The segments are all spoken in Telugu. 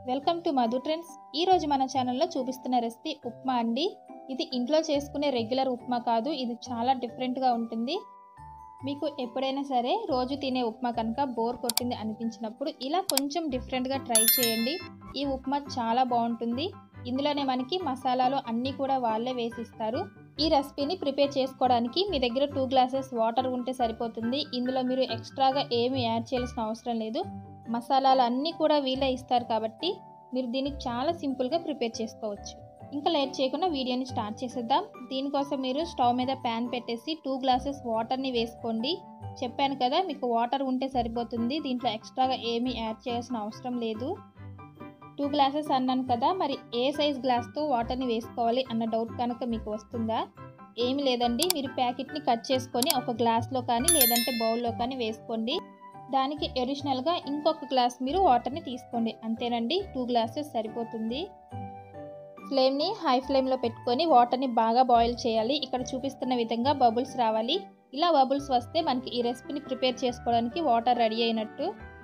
వెల్కమ్ టు మధు ట్రెండ్స్ ఈ రోజు మన ఛానల్లో చూపిస్తున్న రెసిపీ ఉప్మా అండి ఇది ఇంట్లో చేసుకునే రెగ్యులర్ ఉప్మా కాదు ఇది చాలా డిఫరెంట్గా ఉంటుంది మీకు ఎప్పుడైనా సరే రోజు తినే ఉప్మా కనుక బోర్ కొట్టింది అనిపించినప్పుడు ఇలా కొంచెం డిఫరెంట్గా ట్రై చేయండి ఈ ఉప్మా చాలా బాగుంటుంది ఇందులోనే మనకి మసాలాలు అన్నీ కూడా వాళ్ళే వేసిస్తారు ఈ రెసిపీని ప్రిపేర్ చేసుకోవడానికి మీ దగ్గర టూ గ్లాసెస్ వాటర్ ఉంటే సరిపోతుంది ఇందులో మీరు ఎక్స్ట్రాగా ఏమి యాడ్ చేయాల్సిన అవసరం లేదు మసాలాలు అన్నీ కూడా వీళ్ళే ఇస్తారు కాబట్టి మీరు దీన్ని చాలా సింపుల్గా ప్రిపేర్ చేసుకోవచ్చు ఇంకా లేట్ చేయకుండా వీడియోని స్టార్ట్ చేసేద్దాం దీనికోసం మీరు స్టవ్ మీద ప్యాన్ పెట్టేసి టూ గ్లాసెస్ వాటర్ని వేసుకోండి చెప్పాను కదా మీకు వాటర్ ఉంటే సరిపోతుంది దీంట్లో ఎక్స్ట్రాగా ఏమీ యాడ్ చేయాల్సిన అవసరం లేదు టూ గ్లాసెస్ అన్నాను కదా మరి ఏ సైజ్ గ్లాస్తో వాటర్ని వేసుకోవాలి అన్న డౌట్ కనుక మీకు వస్తుందా ఏమి లేదండి మీరు ప్యాకెట్ని కట్ చేసుకొని ఒక గ్లాస్లో కానీ లేదంటే బౌల్లో కానీ వేసుకోండి దానికి అడిషనల్గా ఇంకొక గ్లాస్ మీరు వాటర్ని తీసుకోండి అంతేనండి టూ గ్లాసెస్ సరిపోతుంది ఫ్లేమ్ని హై ఫ్లేమ్లో పెట్టుకొని వాటర్ని బాగా బాయిల్ చేయాలి ఇక్కడ చూపిస్తున్న విధంగా బబుల్స్ రావాలి ఇలా బబుల్స్ వస్తే మనకి ఈ రెసిపీని ప్రిపేర్ చేసుకోవడానికి వాటర్ రెడీ అయినట్టు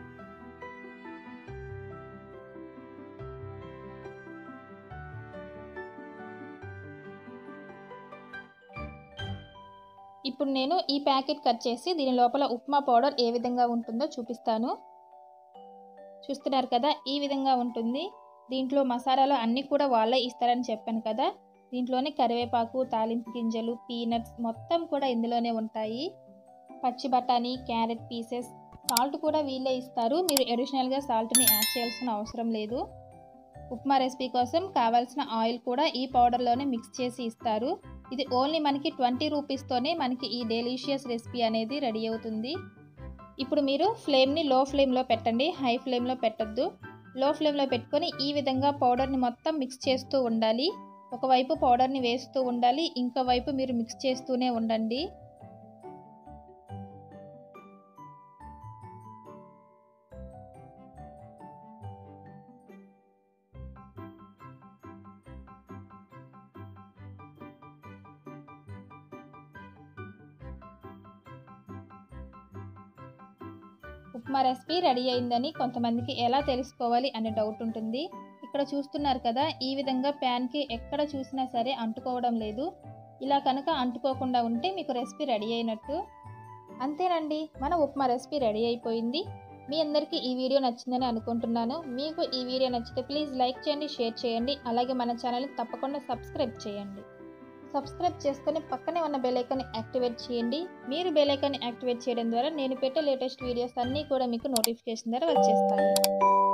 ఇప్పుడు నేను ఈ ప్యాకెట్ కట్ చేసి దీని లోపల ఉప్మా పౌడర్ ఏ విధంగా ఉంటుందో చూపిస్తాను చూస్తున్నారు కదా ఈ విధంగా ఉంటుంది దీంట్లో మసాలాలు అన్నీ కూడా వాళ్ళే ఇస్తారని చెప్పాను కదా దీంట్లోనే కరివేపాకు తాలింపు గింజలు పీనట్స్ మొత్తం కూడా ఇందులోనే ఉంటాయి పచ్చి బఠానీ క్యారెట్ పీసెస్ సాల్ట్ కూడా వీళ్ళే ఇస్తారు మీరు అడిషనల్గా సాల్ట్ని యాడ్ చేయాల్సిన అవసరం లేదు ఉప్మా రెసిపీ కోసం కావాల్సిన ఆయిల్ కూడా ఈ పౌడర్లోనే మిక్స్ చేసి ఇస్తారు ఇది ఓన్లీ మనకి ట్వంటీ రూపీస్తోనే మనకి ఈ డెలీషియస్ రెసిపీ అనేది రెడీ అవుతుంది ఇప్పుడు మీరు ఫ్లేమ్ని లో ఫ్లేమ్లో పెట్టండి హై ఫ్లేమ్లో పెట్టద్దు లో ఫ్లేమ్లో పెట్టుకొని ఈ విధంగా పౌడర్ని మొత్తం మిక్స్ చేస్తూ ఉండాలి ఒకవైపు పౌడర్ని వేస్తూ ఉండాలి ఇంకో వైపు మీరు మిక్స్ చేస్తూనే ఉండండి ఉప్మా రెసిపీ రెడీ అయిందని కొంతమందికి ఎలా తెలుసుకోవాలి అనే డౌట్ ఉంటుంది ఇక్కడ చూస్తున్నారు కదా ఈ విధంగా ప్యాన్కి ఎక్కడ చూసినా సరే అంటుకోవడం లేదు ఇలా కనుక అంటుకోకుండా ఉంటే మీకు రెసిపీ రెడీ అయినట్టు అంతేనండి మన ఉప్మా రెసిపీ రెడీ అయిపోయింది మీ అందరికీ ఈ వీడియో నచ్చిందని అనుకుంటున్నాను మీకు ఈ వీడియో నచ్చితే ప్లీజ్ లైక్ చేయండి షేర్ చేయండి అలాగే మన ఛానల్ని తప్పకుండా సబ్స్క్రైబ్ చేయండి సబ్స్క్రైబ్ చేసుకొని పక్కనే ఉన్న బెలైకాన్ని యాక్టివేట్ చేయండి మీరు బెలైకాన్ని యాక్టివేట్ చేయడం ద్వారా నేను పెట్టే లేటెస్ట్ వీడియోస్ అన్నీ కూడా మీకు నోటిఫికేషన్ ద్వారా వచ్చేస్తాయి